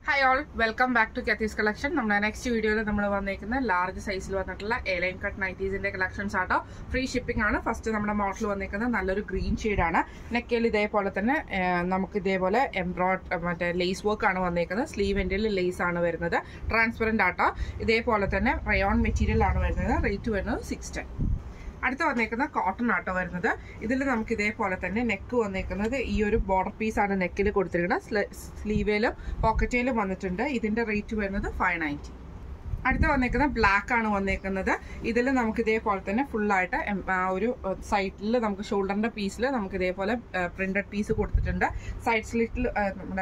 hi all welcome back to കത്തീസ് collection നമ്മുടെ next വീഡിയോയിൽ നമ്മൾ വന്നേക്കുന്ന ലാർജ് സൈസിൽ വന്നിട്ടുള്ള എലൈൻ കട്ട് നൈറ്റീസിന്റെ കളക്ഷൻസ് ആട്ടോ ഫ്രീ ഷിപ്പിംഗ് ആണ് ഫസ്റ്റ് നമ്മുടെ മോഡൽ വന്നേക്കുന്നത് നല്ലൊരു ഗ്രീൻ ആണ് നെക്കയിൽ ഇതേപോലെ തന്നെ ആ, നമുക്ക് ഇതേപോലെ എംബ്രോഡ് മറ്റേ ലേസ് വർക്ക് ആണ് വന്നേക്കുന്നത് സ്ലീവ് എൻഡിൽ ലേസ് ആണ് വരുന്നത് ട്രാൻസ്പെറന്റ് ആട്ടോ ഇതേപോലെ തന്നെ റയോൺ മെറ്റീരിയൽ ആണ് വരുന്നത് റേറ്റ് വരുന്നത് സിക്സ് ടെൻ അടുത്ത് വന്നേക്കുന്ന കോട്ടൺ ആട്ടോ വരുന്നത് ഇതിൽ നമുക്ക് ഇതേപോലെ തന്നെ നെക്ക് വന്നേക്കുന്നത് ഈ ഒരു ബോർഡർ പീസ് ആണ് നെക്കിൽ കൊടുത്തിരിക്കുന്നത് സ്ലീവേലും പോക്കറ്റേലും വന്നിട്ടുണ്ട് ഇതിന്റെ റേറ്റ് വരുന്നത് ഫൈവ് നയൻറ്റി അടുത്ത് വന്നേക്കുന്ന ബ്ലാക്ക് ആണ് വന്നേക്കുന്നത് ഇതിൽ നമുക്ക് ഇതേപോലെ തന്നെ ഫുള്ളായിട്ട് ആ ഒരു സൈഡിൽ നമുക്ക് ഷോൾഡറിന്റെ പീസിൽ നമുക്ക് ഇതേപോലെ പ്രിന്റഡ് പീസ് കൊടുത്തിട്ടുണ്ട് സൈഡ് സ്ലിറ്റിൽ നമ്മുടെ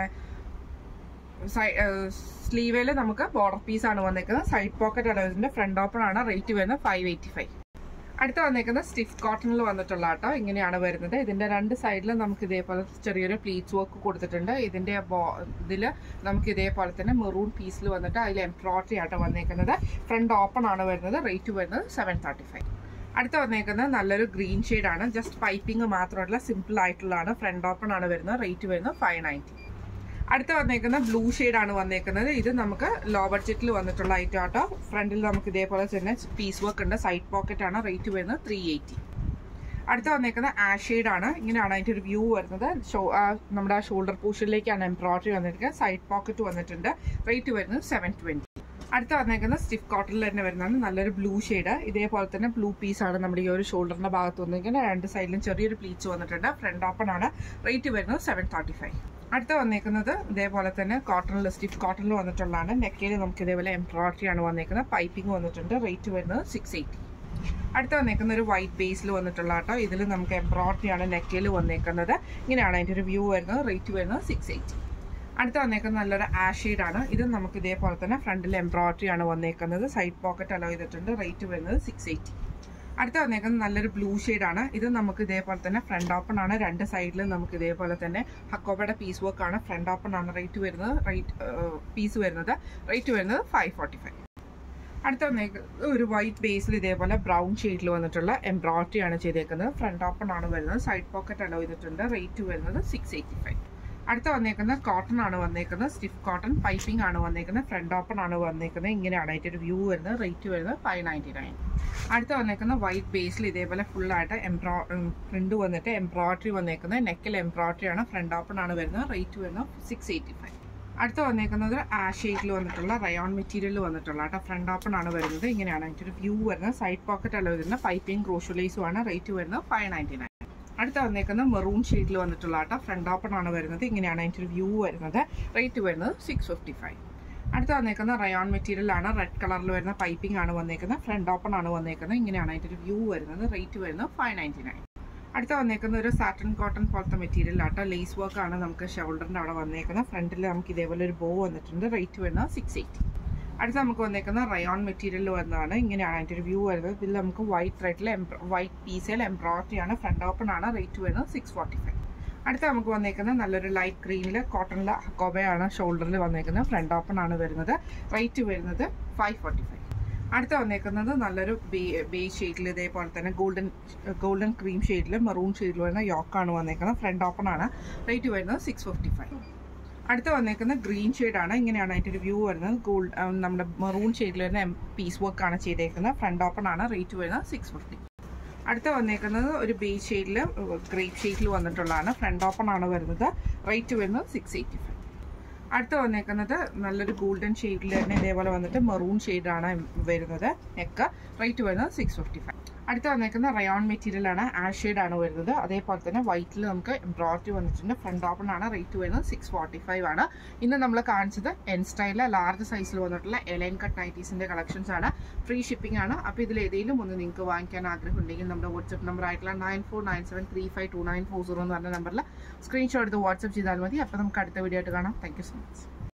സ്ലീവേല് നമുക്ക് ബോർഡർ പീസ് ആണ് വന്നേക്കുന്നത് സൈഡ് പോക്കറ്റ് അലവൻസിന്റെ ഫ്രണ്ട് ഓപ്പൺ ആണ് റേറ്റ് വരുന്നത് ഫൈവ് എയ്റ്റി ഫൈവ് അടുത്ത് വന്നേക്കുന്നത് സ്റ്റിഫ് കോട്ടണിൽ വന്നിട്ടുള്ള ആട്ടോ ഇങ്ങനെയാണ് വരുന്നത് ഇതിന്റെ രണ്ട് സൈഡിലും നമുക്ക് ഇതേപോലെ ചെറിയൊരു പ്ലീറ്റ്സ് വർക്ക് കൊടുത്തിട്ടുണ്ട് ഇതിന്റെ ഇതിൽ നമുക്ക് ഇതേപോലെ തന്നെ മെറൂൺ പീസിൽ വന്നിട്ട് അതിൽ എംബ്രോയിഡറി ആട്ടോ വന്നേക്കുന്നത് ഫ്രണ്ട് ഓപ്പൺ ആണ് വരുന്നത് റേറ്റ് വരുന്നത് സെവൻ തേർട്ടി ഫൈവ് അടുത്ത് വന്നേക്കുന്നത് നല്ലൊരു ഗ്രീൻ ആണ് ജസ്റ്റ് പൈപ്പിംഗ് മാത്രമല്ല സിമ്പിൾ ആയിട്ടുള്ളതാണ് ഫ്രണ്ട് ഓപ്പൺ ആണ് വരുന്നത് റേറ്റ് വരുന്നത് ഫൈവ് നയൻറ്റി അടുത്ത് വന്നേക്കുന്ന ബ്ലൂ ആണ് വന്നേക്കുന്നത് ഇത് നമുക്ക് ലോ ബഡ്ജറ്റിൽ വന്നിട്ടുള്ള ഐറ്റം ആട്ടോ ഫ്രണ്ടിൽ നമുക്ക് ഇതേപോലെ തന്നെ പീസ് വർക്ക് ഉണ്ട് സൈഡ് പോക്കറ്റ് ആണ് റേറ്റ് വരുന്നത് ത്രീ എയ്റ്റി അടുത്ത് വന്നേക്കുന്ന ആഷ് ആണ് ഇങ്ങനെയാണ് അതിന്റെ ഒരു വ്യൂ വരുന്നത് ഷോ നമ്മുടെ ആ ഷോൾഡർ പോർഷനിലേക്കാണ് എംബ്രോയിഡറി വന്നിരിക്കുന്നത് സൈഡ് പോക്കറ്റ് വന്നിട്ടുണ്ട് റേറ്റ് വരുന്നത് സെവൻ ട്വന്റി അടുത്ത് വന്നേക്കുന്ന സ്റ്റിഫ് കോട്ടണിൽ തന്നെ വരുന്നതാണ് നല്ലൊരു ബ്ലൂ ഷെയ്ഡ് ഇതേപോലെ തന്നെ ബ്ലൂ പീസ് ആണ് നമ്മുടെ ഈ ഒരു ഷോൾഡറിന്റെ ഭാഗത്ത് വന്നിരിക്കുന്നത് രണ്ട് സൈഡിലും ചെറിയൊരു പ്ലീച്ച് വന്നിട്ടുണ്ട് ഫ്രണ്ട് ഓപ്പൺ ആണ് റേറ്റ് വരുന്നത് സെവൻ തേർട്ടി ഫൈവ് അടുത്ത് വന്നേക്കുന്നത് ഇതേപോലെ തന്നെ കോട്ടണിൽ സ്റ്റിഫ് കോട്ടണിൽ വന്നിട്ടുള്ളതാണ് നെക്കയിൽ നമുക്ക് ഇതേപോലെ എംബ്രോയിഡറി ആണ് വന്നേക്കുന്നത് പൈപ്പിംഗ് വന്നിട്ടുണ്ട് റേറ്റ് വരുന്നത് സിക്സ് എയ്റ്റി അടുത്ത് വന്നേക്കുന്ന ഒരു വൈറ്റ് ബേസിൽ വന്നിട്ടുള്ള കേട്ടോ ഇതിൽ നമുക്ക് എംബ്രോയിഡറി ആണ് നെക്കയിൽ വന്നേക്കുന്നത് ഇങ്ങനെയാണ് അതിൻ്റെ ഒരു വ്യൂ വരുന്നത് റേറ്റ് വരുന്നത് സിക്സ് എയ്റ്റി അടുത്ത് വന്നേക്കുന്നത് നല്ലൊരു ആഷീഡ് ആണ് ഇത് നമുക്ക് ഇതേപോലെ തന്നെ ഫ്രണ്ടിൽ എംബ്രോയിഡറി ആണ് വന്നേക്കുന്നത് സൈഡ് പോക്കറ്റ് അലോ ചെയ്തിട്ടുണ്ട് റേറ്റ് വരുന്നത് സിക്സ് എയ്റ്റി അടുത്ത വന്നേക്കുന്നത് നല്ലൊരു ബ്ലൂ ആണ് ഇത് നമുക്ക് ഇതേപോലെ തന്നെ ഫ്രണ്ട് ഓപ്പൺ ആണ് രണ്ട് സൈഡിലും നമുക്ക് ഇതേപോലെ തന്നെ ഹക്കോബയുടെ പീസ് വർക്ക് ആണ് ഫ്രണ്ട് ഓപ്പൺ ആണ് റേറ്റ് വരുന്നത് റേറ്റ് പീസ് വരുന്നത് റേറ്റ് വരുന്നത് ഫൈവ് ഫോർട്ടി ഫൈവ് അടുത്ത വന്നേക്കുന്നത് ഒരു വൈറ്റ് ബേസിൽ ഇതേപോലെ ബ്രൗൺ ഷെയ്ഡിൽ വന്നിട്ടുള്ള എംബ്രോയിഡറി ആണ് ചെയ്തേക്കുന്നത് ഫ്രണ്ട് ഓപ്പൺ ആണ് വരുന്നത് സൈഡ് പോക്കറ്റ് അലോ ചെയ്തിട്ടുണ്ട് റേറ്റ് വരുന്നത് സിക്സ് എയ്റ്റി ഫൈവ് അടുത്ത വന്നേക്കുന്നത് കോട്ടൺ ആണ് വന്നേക്കുന്നത് സ്റ്റിഫ് കോട്ടൺ പൈപ്പിംഗ് ആണ് വന്നേക്കുന്നത് ഫ്രണ്ട് ഓപ്പൺ ആണ് വന്നേക്കുന്നത് ഇങ്ങനെയാണ് അതിൻ്റെ ഒരു വ്യൂ വരുന്നത് റേറ്റ് വരുന്നത് ഫൈവ് നയൻറ്റി നയൻ അടുത്ത വന്നേക്കുന്ന വൈറ്റ് ബേസിൽ ഇതേപോലെ ഫുള്ളായിട്ട് എംബ്രോ പ്രിന്റ് വന്നിട്ട് എംബ്രോയിഡറി വന്നേക്കുന്നത് നെക്കിൽ എംബ്രോയിഡറി ആണ് ഫ്രണ്ട് ഓപ്പൺ ആണ് വരുന്നത് റേറ്റ് വരുന്നത് സിക്സ് എയ്റ്റി ഫൈവ് അടുത്ത വന്നേക്കുന്നത് ആഷ് ഷെയ്ഡിൽ വന്നിട്ടുള്ള റയോൺ മെറ്റീരിയൽ വന്നിട്ടുള്ള കേട്ടോ ഫ്രണ്ട് ഓപ്പൺ ആണ് വരുന്നത് ഇങ്ങനെയാണ് അതിൻ്റെ ഒരു വ്യൂ വരുന്നത് സൈഡ് പോക്കറ്റ് അല്ല വരുന്നത് പൈപ്പിംഗ് ക്രോഷുലൈസും ആണ് റേറ്റ് വരുന്നത് ഫൈവ് നയൻറ്റി നയൻ അടുത്ത വന്നേക്കുന്ന മെറൂൺ ഷെയ്ഡിൽ വന്നിട്ടുള്ള ആട്ടോ ഫ്രണ്ട് ഓപ്പൺ ആണ് വരുന്നത് ഇങ്ങനെയാണ് അതിൻ്റെ ഒരു വ്യൂ വരുന്നത് റേറ്റ് വരുന്നത് സിക്സ് ഫിഫ്റ്റി ഫൈവ് അടുത്ത വന്നേക്കുന്ന റയോൺ മെറ്റീരിയൽ ആണ് റെഡ് കളറിൽ വരുന്ന പൈപ്പിംഗ് ആണ് വന്നേക്കുന്നത് ഫ്രണ്ട് ഓപ്പൺ ആണ് വന്നേക്കുന്നത് ഇങ്ങനെയാണ് അതിൻ്റെ ഒരു വ്യൂ വരുന്നത് റേറ്റ് വരുന്നത് ഫൈവ് നയൻറ്റി നയൻ അടുത്ത വന്നേക്കുന്ന ഒരു സാറ്റൻ കോട്ടൺ പോലത്തെ മെറ്റീരിയൽ ആട്ടോ ലേസ് വർക്ക് ആണ് നമുക്ക് ഷോൾഡറിൻ്റെ അവിടെ വന്നേക്കുന്നത് ഫ്രണ്ടിൽ നമുക്ക് ഇതേപോലെ ഒരു ബോ വന്നിട്ടുണ്ട് റേറ്റ് വരുന്നത് സിക്സ് എയ്റ്റി അടുത്ത നമുക്ക് വന്നേക്കുന്ന റയോൺ മെറ്റീരിയൽ വന്നതാണ് ഇങ്ങനെയാണ് അതിൻ്റെ ഒരു വ്യൂ വരുന്നത് ഇതിൽ നമുക്ക് വൈറ്റ് ത്രെഡിൽ വൈറ്റ് പീസിൽ എംബ്രോയിഡറി ആണ് ഫ്രണ്ട് ഓപ്പൺ ആണ് റേറ്റ് വരുന്നത് സിക്സ് ഫോർട്ടി ഫൈവ് അടുത്ത നമുക്ക് വന്നേക്കുന്നത് നല്ലൊരു ലൈറ്റ് ഗ്രീനിൽ കോട്ടണിൽ ഹക്കോബയാണ് ഷോൾഡറിൽ വന്നേക്കുന്നത് ഫ്രണ്ട് ഓപ്പൺ ആണ് വരുന്നത് റേറ്റ് വരുന്നത് ഫൈവ് ഫോർട്ടി ഫൈവ് അടുത്ത വന്നേക്കുന്നത് നല്ലൊരു ബേ ബേ ഷെയ്ഡിൽ ഇതേപോലെ തന്നെ ഗോൾഡൻ ഗോൾഡൻ ക്രീം ഷെയ്ഡിൽ മെറൂൺ ഷെയ്ഡിൽ വരുന്ന യോക്കാണ് വന്നേക്കുന്നത് ഫ്രണ്ട് ഓപ്പൺ ആണ് റേറ്റ് വരുന്നത് സിക്സ് ഫിഫ്റ്റി ഫൈവ് അടുത്ത വന്നേക്കുന്ന ഗ്രീൻ ആണ് ഇങ്ങനെയാണ് അതിൻ്റെ ഒരു വ്യൂ വരുന്നത് ഗോൾഡ് നമ്മുടെ മെറൂൺ ഷെയ്ഡിൽ വരുന്ന പീസ് വർക്ക് ആണ് ചെയ്തേക്കുന്നത് ഫ്രണ്ട് ഓപ്പൺ ആണ് റേറ്റ് വരുന്നത് സിക്സ് ഫിഫ്റ്റി അടുത്ത വന്നേക്കുന്നത് ഒരു ബേസ് ഷെയ്ഡിൽ ഗ്രേപ്പ് ഷെയ്ഡിൽ വന്നിട്ടുള്ളതാണ് ഫ്രണ്ട് ഓപ്പൺ ആണ് വരുന്നത് റേറ്റ് വരുന്നത് സിക്സ് എയ്റ്റി ഫൈവ് അടുത്ത വന്നേക്കുന്നത് നല്ലൊരു ഗോൾഡൻ ഷെയ്ഡിൽ തന്നെ ഇതേപോലെ വന്നിട്ട് മെറൂൺ ഷെയ്ഡാണ് വരുന്നത് നെക്ക് റേറ്റ് വരുന്നത് സിക്സ് ഫിഫ്റ്റി ഫൈവ് അടുത്ത വന്നേക്കുന്ന റയോൺ മെറ്റീരിയൽ ആണ് ആഷ് ആണ് വരുന്നത് അതേപോലെ തന്നെ വൈറ്റിൽ നമുക്ക് എംബ്രോയിഡറി വന്നിട്ടുണ്ട് ഫ്രണ്ട് ഓപ്പൺ ആണ് റേറ്റ് വരുന്നത് സിക്സ് ഫോർട്ടി ഫൈവ് ആണ് ഇന്ന് നമ്മൾ കാണിച്ചത് എൻ സ്റ്റൈലിലെ ലാർജ് സൈസിൽ വന്നിട്ടുള്ള എലൈൻ കട്ട് നൈറ്റീസിന്റെ കളക്ഷൻസ് ആണ് ഫ്രീ ഷിപ്പിംഗ് ആണ് അപ്പോൾ ഇതിൽ ഏതെങ്കിലും ഒന്ന് നിങ്ങൾക്ക് വാങ്ങിക്കാൻ ആഗ്രഹം ഉണ്ടെങ്കിൽ നമ്മുടെ വാട്സ്ആപ്പ് നമ്പർ ആയിട്ടുള്ള nine four nine seven three five two nine four zero എന്ന് പറഞ്ഞ നമ്പറിൽ സ്ക്രീൻഷോട്ട് എടുത്ത് വാട്സ്ആപ്പ് ചെയ്താൽ മതി അപ്പോൾ നമുക്ക് അടുത്ത വീഡിയോ ആയിട്ട് കാണാം താങ്ക് യു സോ മച്ച്